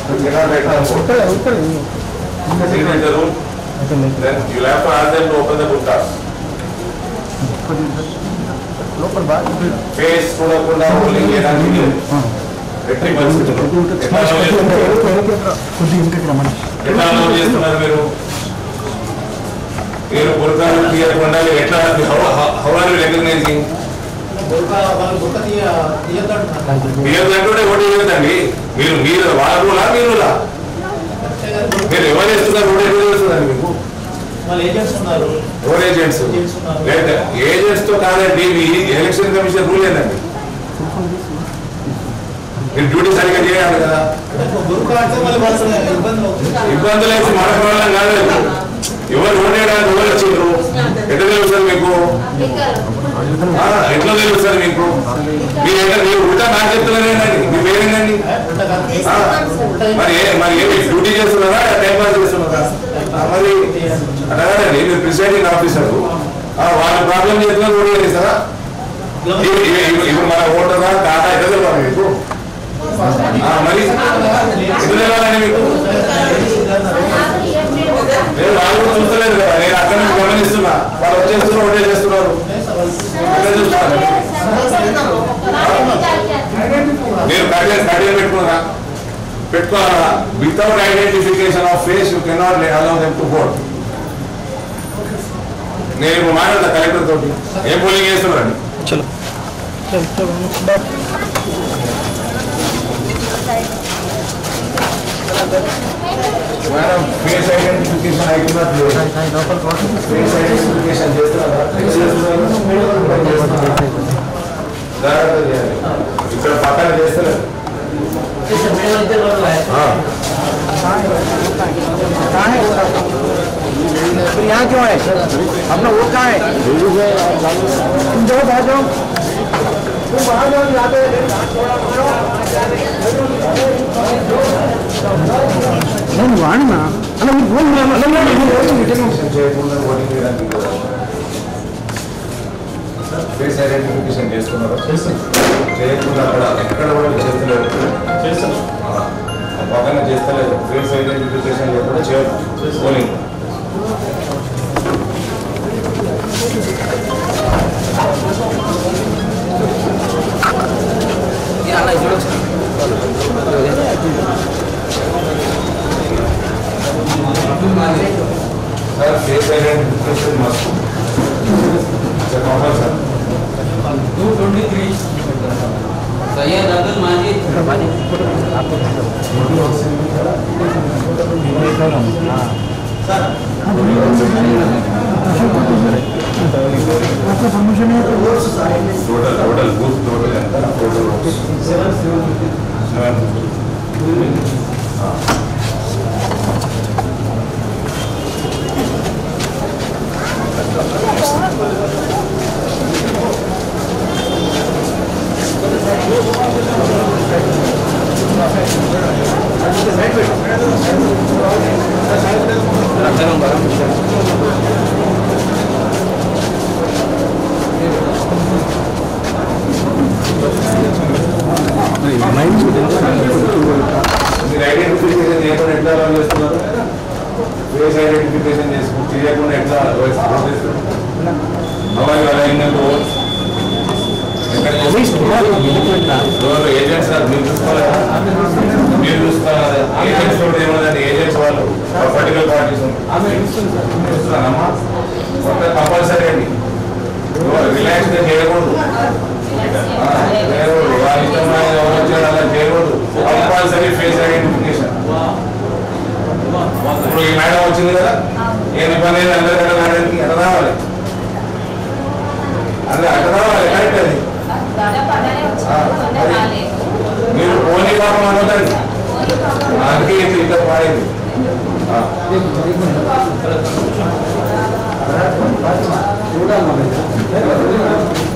You cannot write down code. Signature rule, then you'll have to ask them to open the guttas. లోపల బాగా face చూడకుండా rolling చేయడానికి లేదు. ఎట్టి పరిస్థితుల్లో. ఎట్లా allow చేస్తున్నారు? కొద్దిగా ఇంకా రమ్మని ఎట్లా allow చేస్తున్నారు మీరు మీరు బుర్కాలు తీయకుండా మీరు ఎట్లా హౌ ఆర్ యూ రికగ్నైజింగ్ తీయదంటే ఓటు చేయదండి మీరు మీరు వాళ్ళ రూలా మీరులా మీరు ఎవరు చేస్తున్నారు ఓటు ఎవరు చేస్తున్నారు మీకు వాళ్ళు ఏజెంట్స్ ఉన్నారు ఓట్ ఏజెంట్స్ Agents ఉన్నారు. లేదా ఏజెంట్స్ తో కాదండి మీ ఎలక్షన్ కమిషన్ రూల్ ఏందండి మీరు డ్యూటీ సరిగ్గా చేయాలి కదా గురుకు అంటే మళ్ళీ వాళ్ళ ఇబ్బందులు అవుతుంది ఇబ్బందులు అయితే మన ప్రాబ్లం కాదు ఎవరు ఓటేయడానికి ఎవరు వచ్చిండ్రు ఎట్లా తెలుస్తుంది మీకు ఆ, ఎట్లా తెలుస్తుంది మీకు మీరు ఎట్లా మీరు ఉల్టా నాకు చెప్తున్నారేనండి మీ పేరేందండి ఆ, మరి ఏ- మరి ఏమి డ్యూటీ చేస్తున్నారా టైం పాస్ చేస్తున్నారా ఆ, మరి అట్లా కాదండి మీరు ప్రిసైడింగ్ ఆఫీసర్ వాళ్ళ ప్రాబ్లం చేస్తున్నా కూడా చేస్తారా ఇవి- ఇవి- ఇవి- ఇప్పుడు మన ఓటరా టాటా ఎట్లా తెలియాలి మీకు ఆ, మరి ఎట్లా తెలియాలండి మీకు నేను వాళ్ళు కూడా చూస్తలేదు కదా నేను అక్కడ నుంచి గమనిస్తున్నా వాళ్ళు వచ్చేస్తున్నారు ఒకటే చేస్తున్నారు ఎట్లా చూస్తున్నారు మీరు కడియం కడియం పెట్టుకున్నా పెట్టుకోవాలా without identification of face you cannot allow them to vote నేను ఇప్పుడు మాట్లాడతా కలెక్టర్ తోటి ఏం పోలింగ్ చేస్తున్నారండి చలో చలో చలో మేడం ఫేస్ ఐడెంటిఫికేషన్ అయిపోయినట్టు ఫేస్ ఐడెంటిఫికేషన్ చేస్తున్నారా జాగ్రత్త చేయాలి ఇక్కడ పక్కన చేస్తలేదు ఆ. कहाँ है वो? फिर यहाँ क्यों है अपना वोट कहाँ है तुम जाओ बाहर जाओ तुम बाहर जाओ यहाँ पे నేను వాడినా అలా మీరు ఫోన్ ఐడెంటిఫికేషన్ చేయకుండా ఓటింగ్ చేయడానికి కదా. ఫేస్ ఐడెంటిఫికేషన్ చేస్తున్నారా చేయకుండా అక్కడ ఎక్కడ కూడా చేస్తలేదు ఆ, పక్కన చేస్తలేదు ఫేస్ ఐడెంటిఫికేషన్ లేకుండా చేయరు polling sir face identification must compulsory two twenty three Syed Abdul Majid permission total total booth total ఎంత టోటల్ సెవెన్ మీరు ఐడెంటిఫికేషన్ చేయకుండా ఎట్లా అలౌ చేస్తున్నారు ఫేస్ ఐడెంటిఫికేషన్ చేసుకుని చేయకుండా ఎట్లా అలౌ చేస్తున్నారు అవ్వాలి కదా ఇందుకు ఎవరు ఏజెంట్స్ అది మీరు చూసుకోవాలి కదా? మీరు చూసుకోవాలి కదా? ఏజెంట్స్ తోటి ఏమన్నదండి ఏజెంట్స్ వాళ్ళు పొలిటికల్ పార్టీస్ చూస్తున్నానమ్మా కొత్త కంపల్సరీ అండి రిలాక్స్ చేయకూడదు ఆ, చేయకూడదు వాళ్ళ ఇష్టమైన ఎవరు వచ్చారు అలా చేయకూడదు కంపల్సరీ ఫేస్ ఐడెంటిఫికేషన్ ఇప్పుడు ఈ మేడం వచ్చింది కదా ఏ పని అందరూ ఎక్కడ రావడానికి ఎక్కడ రావాలి అదే అక్కడ రావాలి కరెక్ట్ అది మీరు పోనీ పాపం అనొద్దండి అందుకే ఇది ఇట్లా పాడింది ఆ. చూడాలి